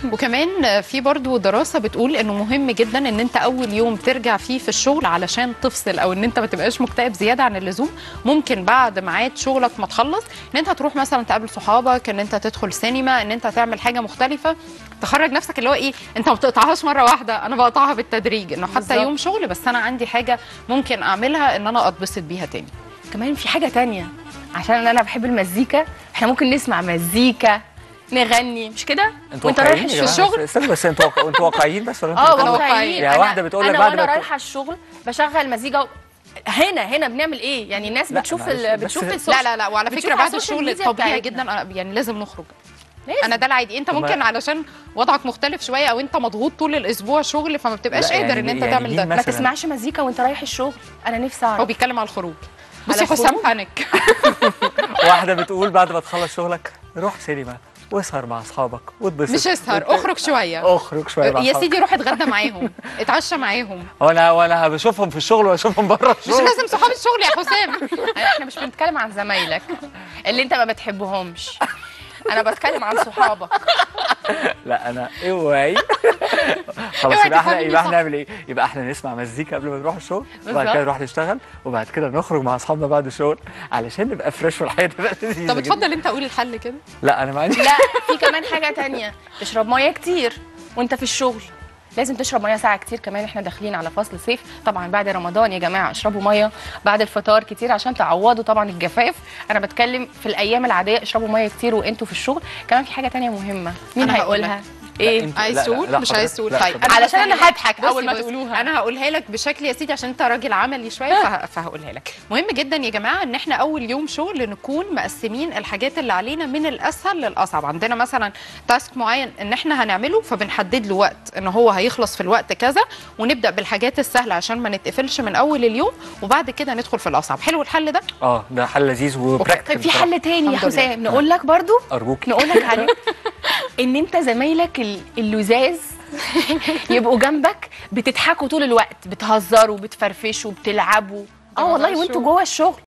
وكمان في برضو دراسة بتقول انه مهم جدا ان انت اول يوم ترجع فيه في الشغل علشان تفصل او ان انت ما تبقاش مكتئب زيادة عن اللزوم ممكن بعد ميعاد شغلك ما تخلص ان انت تروح مثلا تقابل صحابك ان انت تدخل سينما ان انت تعمل حاجة مختلفة تخرج نفسك اللي هو ايه انت ما بتقطعهاش مرة واحدة انا بقطعها بالتدريج انه حتى بالظبط. يوم شغل بس انا عندي حاجة ممكن اعملها ان انا اتبسط بيها تاني كمان في حاجه تانية عشان انا بحب المزيكا احنا ممكن نسمع مزيكا نغني مش كده انتوا وانت رايح واقعيين يا الشغل جماعة؟ استنى بس انتوا واقع- انتوا واقعيين بس ولا اه انتوا بتقولوا- واقعيين يعني أنا- واحده بتقول لك انا بعد وانا ما ت- رايحه الشغل بشغل مزيكا هنا هنا بنعمل ايه يعني الناس لا، بتشوف معلش، ال... بس- بتشوف لا، السوشيال لا لا لا وعلى بتشوف فكره على بعد السوشيال الشغل ميديا طبيعي بتاعتنا. جدا أنا يعني لازم نخرج لازم. انا ده العادي انت طب ما- ممكن علشان وضعك مختلف شويه او انت مضغوط طول الاسبوع شغل فما بتبقاش لا، قادر يعني- ان انت يعني تعمل مين ده ما مثلاً؟ تسمعش مزيكا وانت رايح الشغل انا نفسي هو اعرف بيتكلم على الخروج على بصي حسام الخروج؟ بانك واحده بتقول بعد ما تخلص شغلك روح سينما واسهر مع اصحابك واتبسط مش اسهر وت- اخرج شويه اخرج شويه مع يا أصحابك. سيدي روح اتغدى معاهم اتعشى معاهم وانا وانا بشوفهم في الشغل واشوفهم بره مش الشغل لازم صحاب الشغل يا حسام احنا مش بنتكلم عن زمايلك اللي انت ما بتحبهمش انا بتكلم عن صحابك لا انا اوعي خلاص اوعي يبقى احنا تفهمني يبقى صح. احنا نعمل ايه؟ يبقى احنا نسمع مزيكا قبل ما نروح الشغل وبعد بالظبط. كده نروح نشتغل وبعد كده نخرج مع اصحابنا بعد الشغل علشان نبقى فريش والحياه تبقى لذيذة طب جدا. اتفضل انت قول الحل كده لا انا ما عنديش لا في كمان حاجه تانية تشرب ميه كتير وانت في الشغل لازم تشرب ميه ساعه كتير كمان احنا داخلين على فصل صيف طبعا بعد رمضان يا جماعه اشربوا ميه بعد الفطار كتير عشان تعوضوا طبعا الجفاف انا بتكلم في الايام العاديه اشربوا ميه كتير وانتوا في الشغل كمان في حاجه تانية مهمه مين أنا هقول هيقولها لا، ايه انت- عايز لا، لا، تقول لا، مش حضرتك- عايز تقول لا، طيب حضرتك. علشان أنا هسهلها لك. هضحك بصي أول ما بصي، تقولوها. انا هقولها لك بشكل يا سيدي عشان انت راجل عملي شويه فه- فهقولها لك مهم جدا يا جماعه ان احنا اول يوم شغل نكون مقسمين الحاجات اللي علينا من الاسهل للاصعب عندنا مثلا تاسك معين ان احنا هنعمله فبنحدد له وقت ان هو هيخلص في الوقت كذا ونبدا بالحاجات السهله عشان ما نتقفلش من اول اليوم وبعد كده ندخل في الاصعب حلو الحل ده اه ده حل لذيذ وبراكتيكال طيب في حل تاني يا الحمد لله. حسام نقول لك برضو ارجوك نقول لك عليه ان انت زمايلك ال- اللزاز يبقوا جنبك بتضحكوا طول الوقت بتهزروا بتفرفشوا بتلعبوا اه ده والله موضوع وانتوا الشغل. جوه الشغل